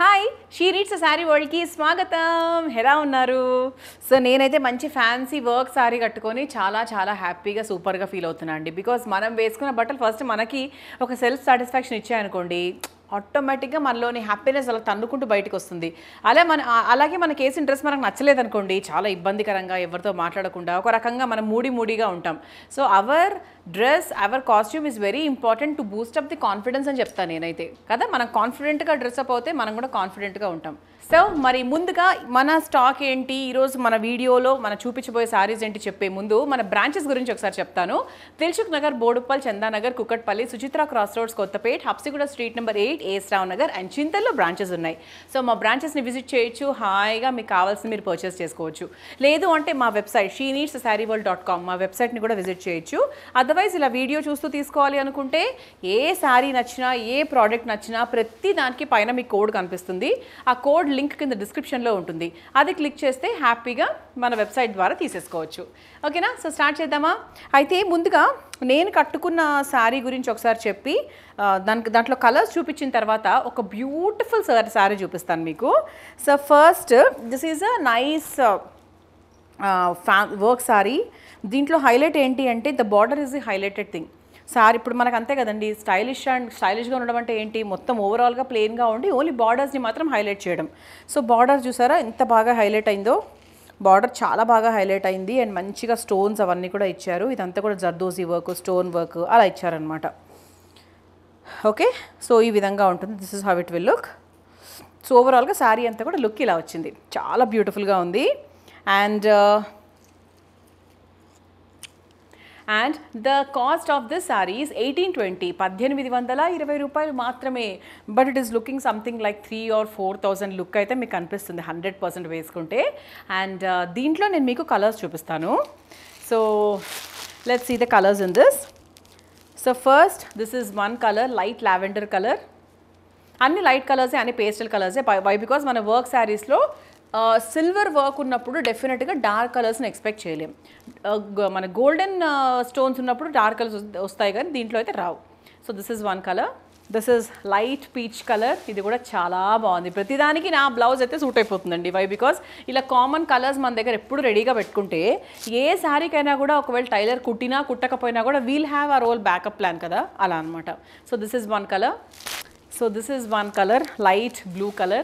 Hi she needs sari వరల్డ్కి స్వాగతం ఎలా ఉన్నారు సో నేనైతే మంచి ఫ్యాన్సీ వర్క్ శారీ కట్టుకొని చాలా చాలా హ్యాపీగా సూపర్గా ఫీల్ అవుతున్నాను అండి బికాజ్ మనం వేసుకున్న బట్టలు ఫస్ట్ మనకి ఒక సెల్ఫ్ సాటిస్ఫాక్షన్ ఇచ్చాయనుకోండి ఆటోమేటిక్గా మనలోని హ్యాపీనెస్ అలా తన్నుకుంటూ బయటకు వస్తుంది అలా మన ఆ- అలాగే మన కేసు ఇంట్రెస్ట్ మనకు నచ్చలేదు అనుకోండి చాలా ఇబ్బందికరంగా ఎవరితో మాట్లాడకుండా ఒక రకంగా మనం మూడి మూడిగా ఉంటాం so our dress our costume is very important to boost up the confidence అని చెప్తాను నేనైతే కదా మనం కాన్ఫిడెంట్గా డ్రెస్ అప్ అవుతే మనం కూడా కాన్ఫిడెంట్గా ఉంటాం సో మరి ముందుగా మన స్టాక్ ఏంటి ఈరోజు మన వీడియోలో మన చూపించబోయే సారీస్ ఏంటి చెప్పే ముందు మన బ్రాంచెస్ గురించి ఒకసారి చెప్తాను Dilsukh Nagar Boduppal Chandanagar Kukatpally Suchitra cross roads Kothapet Habsiguda street number eight AS Rao Nagar and చింతల్లో బ్రాంచెస్ ఉన్నాయి సో మా బ్రాంచెస్ని విజిట్ చేయొచ్చు హాయిగా మీకు కావాల్సిన మీరు పర్చేస్ చేసుకోవచ్చు లేదు అంటే మా website she needs sari world dot com మా వెబ్సైట్ని కూడా విజిట్ చేయొచ్చు అదర్వైజ్ ఇలా వీడియో చూస్తూ తీసుకోవాలి అనుకుంటే ఏ శారీ నచ్చినా ఏ ప్రోడక్ట్ నచ్చినా ప్రతి దానికి పైన మీ కోడ్ కనిపిస్తుంది ఆ కోడ్ లింక్ కింద డిస్క్రిప్షన్లో ఉంటుంది అది క్లిక్ చేస్తే హ్యాపీగా మన వెబ్సైట్ ద్వారా తీసేసుకోవచ్చు ఓకేనా సో స్టార్ట్ చేద్దామా అయితే ముందుగా నేను కట్టుకున్న శారీ గురించి ఒకసారి చెప్పి ఆ, దానికి దాంట్లో కలర్స్ చూపించిన తర్వాత ఒక బ్యూటిఫుల్ శారీ చూపిస్తాను మీకు so first this is a nice ఫ్యా వర్క్ సారీ దీంట్లో హైలైట్ ఏంటి అంటే the border is the highlighted thing sari ఇప్పుడు మనకు అంతే కదండి స్టైలిష్ అండ్ స్టైలిష్గా ఉండడం అంటే ఏంటి మొత్తం ఓవరాల్గా ప్లెయిన్గా ఉండి ఓన్లీ బార్డర్స్ని మాత్రం హైలైట్ చేయడం సో బార్డర్ చూసారా ఎంత బాగా హైలైట్ అయిందో బార్డర్ చాలా బాగా హైలైట్ అయింది అండ్ మంచిగా స్టోన్స్ అవన్నీ కూడా ఇచ్చారు ఇదంతా కూడా జర్దోజీ వర్క్ స్టోన్ వర్క్ అలా ఇచ్చారనమాట ఓకే సో ఈ విధంగా ఉంటుంది this is how it will look so ఓవరాల్గా శారీ అంతా కూడా లుక్ ఇలా వచ్చింది చాలా బ్యూటిఫుల్గా ఉంది and and the cost of this sarees eighteen twenty పద్దెనిమిది వందల ఇరవై రూపాయలు మాత్రమే but it is looking something like three or four thousand look అయితే మీకు అనిపిస్తుంది హండ్రెడ్ పర్సెంట్ వేసుకుంటే అండ్ దీంట్లో నేను మీకు కలర్స్ చూపిస్తాను so let's see the colours in this so first this is one colour light lavender colour అన్ని light కలర్సే అన్ని పేస్టల్ కలర్సే వై బికాస్ మన వర్క్ శారీస్లో సిల్వర్ వర్క్ ఉన్నప్పుడు డెఫినెట్గా డార్క్ కలర్స్ని ఎక్స్పెక్ట్ చేయలేం Uh, గ- మన గోల్డెన్ స్టోన్స్ ఉన్నప్పుడు డార్క్ కలర్స్ వస్తాయి కానీ దీంట్లో అయితే రావు so this is one colour this is light peach colour ఇది కూడా చాలా బాగుంది ప్రతిదానికి నా బ్లౌజ్ అయితే సూట్ అయిపోతుందండి వై బికాస్ ఇలా కామన్ కలర్స్ మన దగ్గర ఎప్పుడు రెడీగా పెట్టుకుంటే ఏ శారీకైనా కూడా ఒకవేళ టైలర్ కుట్టినా కుట్టకపోయినా కూడా we'll have a role backup plan కదా అలా అనమాట so this is one colour so this is one colour light blue colour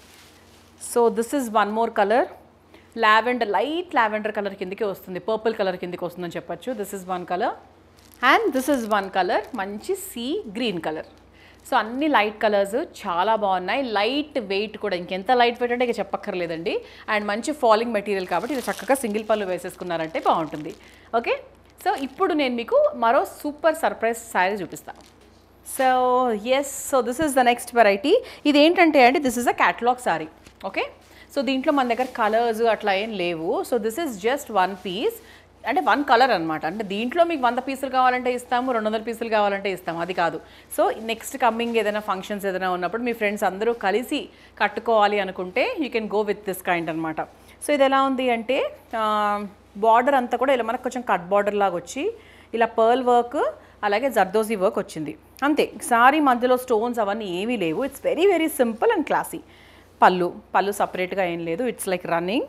so this is one more colour lavender light lavender colour కిందకి వస్తుంది పర్పుల్ కలర్ కిందకి వస్తుందని చెప్పొచ్చు this is one colour and this is one colour మంచి sea green colour so అన్ని light colours చాలా బాగున్నాయి light weight కూడా ఇంకెంత లైట్ వెయిట్ అంటే ఇక చెప్పక్కర్లేదండి అండ్ మంచి ఫాలింగ్ మెటీరియల్ కాబట్టి ఇది చక్కగా సింగిల్ పళ్ళు వేసేసుకున్నారంటే బాగుంటుంది ఓకే సో ఇప్పుడు నేను మీకు మరో సూపర్ సర్ప్రైజ్ శారీ చూపిస్తాను so yes so this is the next variety ఇది ఏంటంటే అండి this is a catalogue sari okay so దీంట్లో మన దగ్గర కలర్స్ అట్లా ఏం లేవు so this is just one piece అంటే వన్ కలర్ అనమాట అంటే దీంట్లో మీకు వంద పీసులు కావాలంటే ఇస్తాము రెండు వందల పీసులు కావాలంటే ఇస్తాము అది కాదు సో నెక్స్ట్ కమింగ్ ఏదైనా ఫంక్షన్స్ ఏదైనా ఉన్నప్పుడు మీ ఫ్రెండ్స్ అందరూ కలిసి కట్టుకోవాలి అనుకుంటే you can go with this kind అనమాట సో ఇది ఎలా ఉంది అంటే బార్డర్ అంతా కూడా ఇలా మనకు కొంచెం కట్ బార్డర్ లాగా వచ్చి ఇలా పర్ల్ వర్క్ అలాగే జర్దోజీ వర్క్ వచ్చింది అంతే సారీ మధ్యలో స్టోన్స్ అవన్నీ ఏమీ లేవు it's very very simple and classy పళ్ళు పళ్ళు సపరేట్గా ఏం లేదు ఇట్స్ లైక్ రన్నింగ్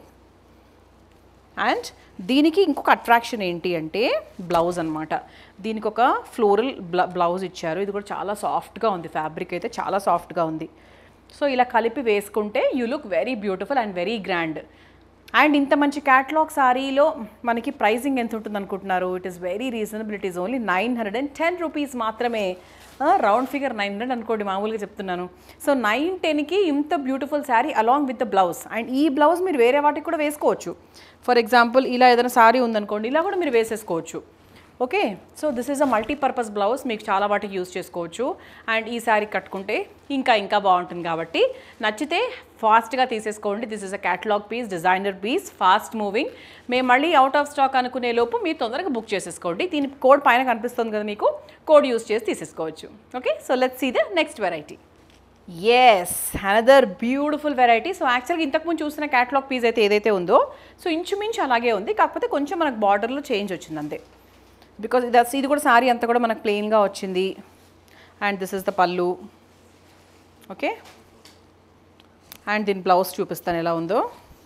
అండ్ దీనికి ఇంకొక అట్రాక్షన్ ఏంటి అంటే బ్లౌజ్ అనమాట దీనికి ఒక ఫ్లోరల్ బ్లౌజ్ ఇచ్చారు ఇది కూడా చాలా సాఫ్ట్గా ఉంది ఫ్యాబ్రిక్ అయితే చాలా సాఫ్ట్గా ఉంది సో ఇలా కలిపి వేసుకుంటే you look very beautiful and very grand and ఇంత మంచి క్యాటలాగ్ సారీలో మనకి ప్రైసింగ్ ఎంత ఉంటుంది అనుకుంటున్నారు it is very reasonable it is only nine hundred and ten rupees మాత్రమే రౌండ్ ఫిగర్ నైన్ హండ్రెడ్ అనుకోండి మామూలుగా చెప్తున్నాను సో నైన్ టెన్కి ఇంత beautiful sari along with the blouse and ఈ బ్లౌజ్ మీరు వేరే వాటికి కూడా వేసుకోవచ్చు ఫర్ ఎగ్జాంపుల్ ఇలా ఏదైనా శారీ ఉందనుకోండి ఇలా కూడా మీరు వేసేసుకోవచ్చు okay so this is a multipurpose blouse మీకు చాలా వాటికి యూస్ చేసుకోవచ్చు అండ్ ఈ శారీ కట్టుకుంటే ఇంకా ఇంకా బాగుంటుంది కాబట్టి నచ్చితే ఫాస్ట్గా తీసేసుకోండి this is a catalogue piece designer piece fast moving మేము మళ్ళీ అవుట్ ఆఫ్ స్టాక్ అనుకునే లోపు మీరు తొందరగా బుక్ చేసేసుకోండి దీని కోడ్ పైన కనిపిస్తుంది కదా మీకు కోడ్ యూస్ చేసి తీసేసుకోవచ్చు okay so let's see the next variety yes another beautiful variety so యాక్చువల్గా ఇంతకుముందు చూసిన క్యాటలాగ్ పీస్ అయితే ఏదైతే ఉందో సో ఇంచుమించు అలాగే ఉంది కాకపోతే కొంచెం మనకు బార్డర్లో చేంజ్ వచ్చింది అంతే బికాస్ ఇది ఇది కూడా శారీ అంతా కూడా మనకు ప్లెయిన్గా వచ్చింది అండ్ దిస్ ఇస్ ద పళ్ళు ఓకే అండ్ దీని బ్లౌజ్ చూపిస్తాను ఎలా ఉందో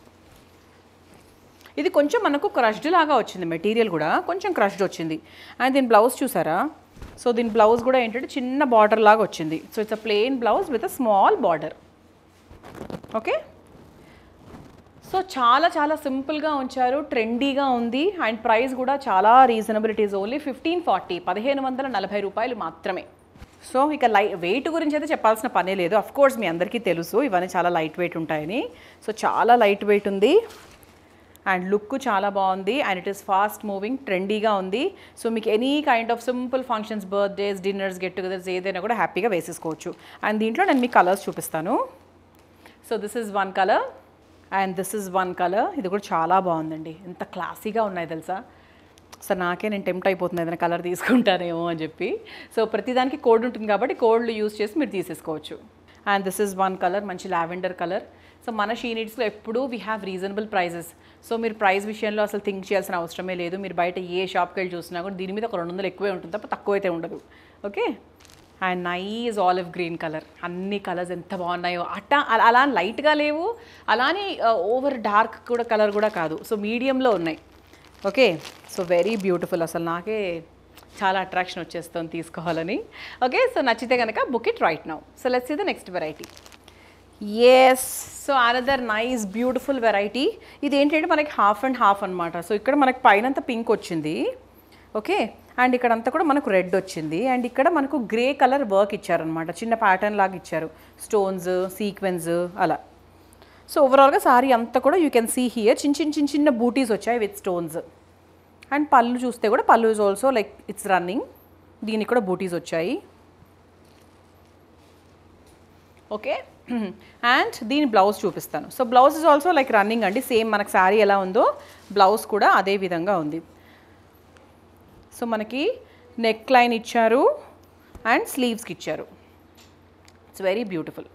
ఇది కొంచెం మనకు క్రష్డ్ లాగా వచ్చింది మెటీరియల్ కూడా కొంచెం క్రష్డ్ వచ్చింది అండ్ దీని బ్లౌజ్ చూసారా సో దీని బ్లౌజ్ కూడా ఏంటంటే చిన్న బార్డర్ లాగా వచ్చింది so it's a plain blouse with a small border okay so చాలా చాలా సింపుల్గా ఉంచారు ట్రెండీగా ఉంది అండ్ ప్రైస్ కూడా చాలా reasonable it is only fifteen forty పదిహేను వందల నలభై రూపాయలు మాత్రమే సో ఇక లై వెయిట్ గురించి అయితే చెప్పాల్సిన పనే లేదు అఫ్ కోర్స్ మీ అందరికీ తెలుసు ఇవన్నీ చాలా లైట్ వెయిట్ ఉంటాయని సో చాలా లైట్ వెయిట్ ఉంది అండ్ లుక్ చాలా బాగుంది and it is fast moving ట్రెండీగా ఉంది సో మీకు any kind of simple functions birthdays dinners get togethers ఏదైనా కూడా హ్యాపీగా వేసేసుకోవచ్చు అండ్ దీంట్లో నేను మీకు కలర్స్ చూపిస్తాను so this is one colour and this is one colour ఇది కూడా చాలా బాగుందండి ఎంత క్లాసీగా ఉన్నాయి తెలుసా సో నాకే నేను టెంప్ట్ అయిపోతుంది ఏదైనా కలర్ తీసుకుంటానేమో అని చెప్పి సో ప్రతిదానికి కోడ్ ఉంటుంది కాబట్టి కోడ్లు యూస్ చేసి మీరు తీసేసుకోవచ్చు and this is one colour మంచి లావెండర్ కలర్ సో మన షీ నీడ్స్లో ఎప్పుడూ we have reasonable prices so మీరు ప్రైస్ విషయంలో అసలు థింక్ చేయాల్సిన అవసరమే లేదు మీరు బయట ఏ షాప్కి వెళ్ళి చూసినా కూడా దీని మీద ఒక రెండు వందలు ఎక్కువే ఉంటుంది తప్ప తక్కువ అయితే ఉండదు okay and nice olive green colour అన్ని కలర్స్ ఎంత బాగున్నాయో అట్ట అలా- అలా లైట్గా లేవు అలానే ఓవర్ డార్క్ కూడా కలర్ కూడా కాదు సో మీడియంలో ఉన్నాయి ఓకే సో వెరీ బ్యూటిఫుల్ అసలు నాకే చాలా అట్రాక్షన్ వచ్చేస్తుంది తీసుకోవాలని ఓకే సో నచ్చితే కనుక book it right now so let's see the next variety yes so another nice beautiful variety ఇది ఏంటంటే మనకి హాఫ్ అండ్ హాఫ్ అనమాట సో ఇక్కడ మనకి పైనంతా పింక్ వచ్చింది ఓకే అండ్ ఇక్కడ అంతా కూడా మనకు రెడ్ వచ్చింది అండ్ ఇక్కడ మనకు గ్రే కలర్ వర్క్ ఇచ్చారనమాట చిన్న ప్యాటర్న్ లాగా ఇచ్చారు స్టోన్స్ సీక్వెన్స్ అలా సో ఓవరాల్గా సారీ అంతా కూడా యూ కెన్ సీ హియర్ చిన్న చిన్న చిన్న చిన్న బూటీస్ వచ్చాయి విత్ స్టోన్స్ అండ్ పళ్ళు చూస్తే కూడా పళ్ళు is also like it's running దీనికి కూడా బూటీస్ వచ్చాయి ఓకే అండ్ దీని బ్లౌజ్ చూపిస్తాను so blouse is also like running అండి సేమ్ మనకు శారీ ఎలా ఉందో బ్లౌజ్ కూడా అదే విధంగా ఉంది సో మనకి నెక్ లైన్ ఇచ్చారు అండ్ స్లీవ్స్కి ఇచ్చారు it's very beautiful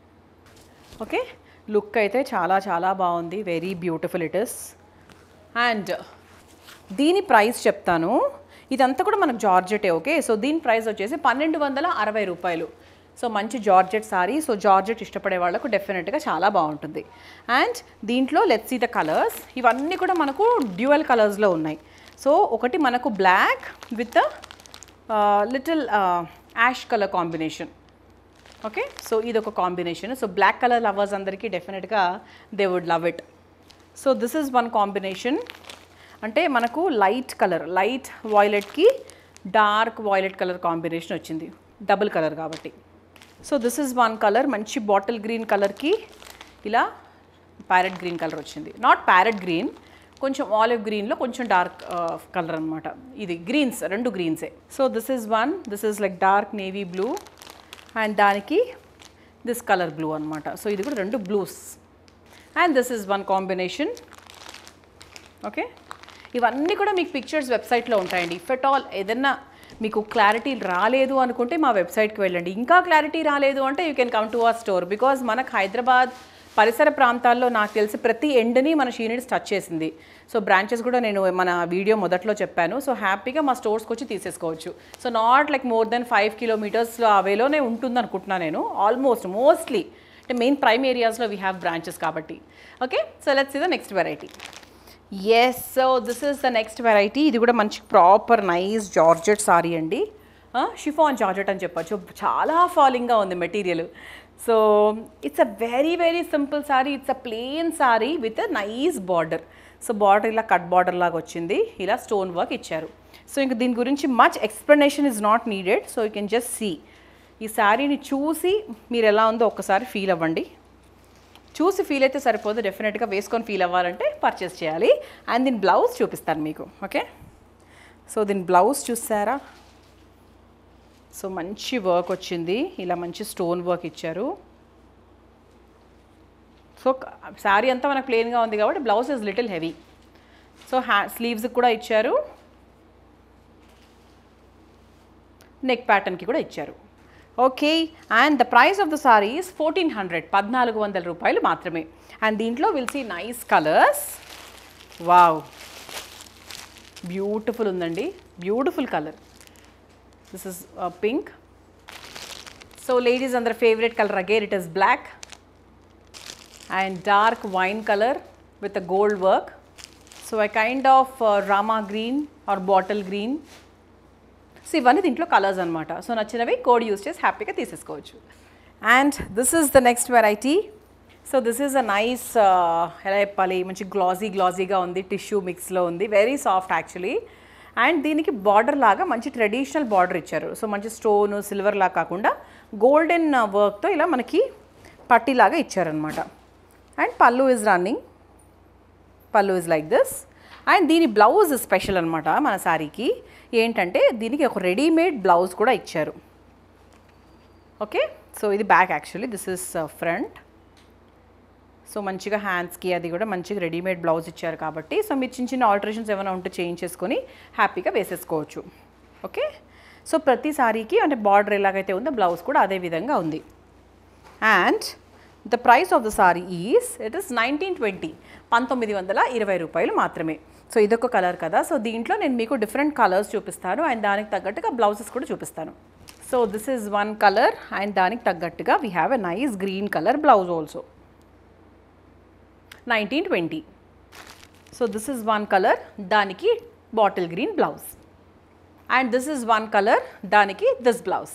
okay look అయితే చాలా చాలా బాగుంది very beautiful it is and దీని ప్రైస్ చెప్తాను ఇదంతా కూడా మనకు జార్జెటే ఓకే సో దీని ప్రైస్ వచ్చేసి పన్నెండు వందల అరవై రూపాయలు సో మంచి జార్జెట్ సారీ సో జార్జెట్ ఇష్టపడే వాళ్ళకు డెఫినెట్గా చాలా బాగుంటుంది అండ్ దీంట్లో లెట్స్ సీ ద కలర్స్ ఇవన్నీ కూడా మనకు డ్యూయల్ కలర్స్లో ఉన్నాయి సో ఒకటి మనకు black with little ash colour combination okay so ఇది ఒక combination so black colour lovers అందరికీ డెఫినెట్గా they would love it so this is one combination అంటే మనకు లైట్ కలర్ లైట్ వాయిలెట్కి డార్క్ వాయిలెట్ కలర్ కాంబినేషన్ వచ్చింది డబుల్ కలర్ కాబట్టి so this is one colour మంచి బాటిల్ గ్రీన్ కలర్కి ఇలా ప్యారెట్ గ్రీన్ కలర్ వచ్చింది నాట్ ప్యారెట్ గ్రీన్ కొంచెం ఆలివ్ గ్రీన్లో కొంచెం డార్క్ కలర్ అనమాట ఇది గ్రీన్స్ రెండు గ్రీన్సే so this is one this is like dark navy blue and దానికి దిస్ కలర్ బ్లూ అనమాట సో ఇది కూడా రెండు blues and this is one combination okay ఇవన్నీ కూడా మీకు పిక్చర్స్ వెబ్సైట్లో ఉంటాయండి ఇఫ్ ఎట్ ఆల్ ఏదన్నా మీకు క్లారిటీ రాలేదు అనుకుంటే మా వెబ్సైట్కి వెళ్ళండి ఇంకా క్లారిటీ రాలేదు అంటే you can come to our store because మనకు హైదరాబాద్ పరిసర ప్రాంతాల్లో నాకు తెలిసి ప్రతి ఎండ్ని మన షీనిట్స్ టచ్ చేసింది సో బ్రాంచెస్ కూడా నేను మన వీడియో మొదట్లో చెప్పాను సో హ్యాపీగా మా స్టోర్స్కి వచ్చి తీసేసుకోవచ్చు so not like more than five kilometres అవేలోనే ఉంటుంది అనుకుంటున్నాను నేను ఆల్మోస్ట్ మోస్ట్లీ అంటే మెయిన్ ప్రైమ్ ఏరియాస్లో వీ హ్యావ్ బ్రాంచెస్ కాబట్టి okay so let's the next variety yes so this is the next variety ఇది కూడా మంచి ప్రాపర్ నైస్ జార్జెట్ సారీ అండి షిఫాన్ జార్జెట్ అని చెప్పచ్చు చాలా ఫాలింగ్గా ఉంది material so it's a very very simple sari it's a plain sari with a nice border so border ఇలా కట్ బార్డర్ లాగా వచ్చింది ఇలా స్టోన్ వర్క్ ఇచ్చారు సో ఇంక దీని గురించి much explanation is not needed so you can just see ఈ శారీని చూసి మీరు ఎలా ఉందో ఒక్కసారి ఫీల్ అవ్వండి చూసి ఫీల్ అయితే సరిపోదు డెఫినెట్గా వేసుకొని ఫీల్ అవ్వాలంటే పర్చేస్ చేయాలి అండ్ దీని బ్లౌజ్ చూపిస్తాను మీకు ఓకే సో దీని బ్లౌజ్ చూసారా సో మంచి వర్క్ వచ్చింది ఇలా మంచి స్టోన్ వర్క్ ఇచ్చారు సో శారీ అంతా మనకు ప్లెయిన్గా ఉంది కాబట్టి blouse is little heavy so హ్యా స్లీవ్స్కి కూడా ఇచ్చారు నెక్ ప్యాటర్న్కి కూడా ఇచ్చారు okay and the price of the sari is fourteen hundred పద్నాలుగు వందల రూపాయలు మాత్రమే అండ్ దీంట్లో will see nice colours wow beautiful ఉందండి beautiful colour this is pink so ladies అందర్ favourite colour again it is black and dark wine color with a gold work. So a kind of uh, rama green or bottle green. So ఇవన్నీ దీంట్లో colours అనమాట so నచ్చినవి code use చేసి హ్యాపీగా తీసేసుకోవచ్చు and this is the next variety so this is a nice ఎలా చెప్పాలి మంచి గ్లాజీ గ్లాజీగా ఉంది టిష్యూ మిక్స్లో ఉంది వెరీ సాఫ్ట్ యాక్చువల్లీ అండ్ దీనికి బార్డర్ లాగా మంచి ట్రెడిషనల్ బార్డర్ ఇచ్చారు సో మంచి స్టోన్ సిల్వర్ లాగా కాకుండా గోల్డెన్ వర్క్తో ఇలా మనకి పట్టీలాగా ఇచ్చారనమాట and pallu is running pallu is like this and దీని బ్లౌజ్ స్పెషల్ అనమాట మన శారీకి ఏంటంటే దీనికి ఒక రెడీమేడ్ బ్లౌజ్ కూడా ఇచ్చారు ఓకే సో ఇది back actually this is front so మంచిగా హ్యాండ్స్కి అది కూడా మంచిగా రెడీమేడ్ బ్లౌజ్ ఇచ్చారు కాబట్టి సో మీరు చిన్న చిన్న ఆల్టరేషన్స్ ఏమైనా ఉంటే చేయించేసుకొని హ్యాపీగా వేసేసుకోవచ్చు ఓకే సో ప్రతి సారీకి అంటే బార్డర్ ఎలాగైతే ఉందో బ్లౌజ్ కూడా అదే విధంగా ఉంది and the price of the sari is it is nineteen twenty పంతొమ్మిది వందల ఇరవై రూపాయలు మాత్రమే సో ఇదొక కలర్ కదా సో దీంట్లో నేను మీకు డిఫరెంట్ కలర్స్ చూపిస్తాను అండ్ దానికి తగ్గట్టుగా బ్లౌజెస్ కూడా చూపిస్తాను so this is one colour and దానికి తగ్గట్టుగా we have a nice green colour blouse also nineteen twenty so this is one colour దానికి bottle green blouse and this is one colour దానికి this blouse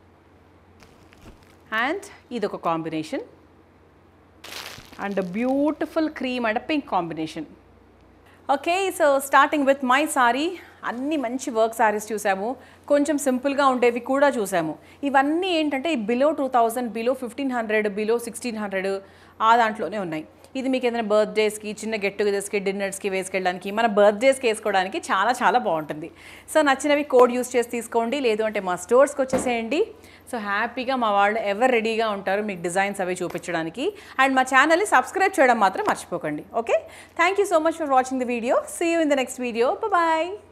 and ఇదొక combination and beautiful cream and pink combination okay so starting with my sari అన్ని మంచి work saris చూసాము కొంచెం సింపుల్గా ఉండేవి కూడా చూసాము ఇవన్నీ ఏంటంటే below two thousand below fifteen hundred below sixteen hundred ఆ దాంట్లోనే ఉన్నాయి ఇది మీకు ఏదైనా బర్త్డేస్కి చిన్న గెట్ టుగెదర్స్కి డిన్నర్స్కి వేసుకెళ్ళడానికి మన బర్త్డేస్కి వేసుకోవడానికి చాలా చాలా బాగుంటుంది సో నచ్చినవి కోడ్ యూస్ చేసి తీసుకోండి లేదు అంటే మా స్టోర్స్కి వచ్చేసేయండి సో హ్యాపీగా మా వాళ్ళు ఎవరు రెడీగా ఉంటారు మీకు డిజైన్స్ అవి చూపించడానికి అండ్ మా ఛానల్ని సబ్స్క్రైబ్ చేయడం మాత్రం మర్చిపోకండి okay thank you so much for watching the video see you in the next video bye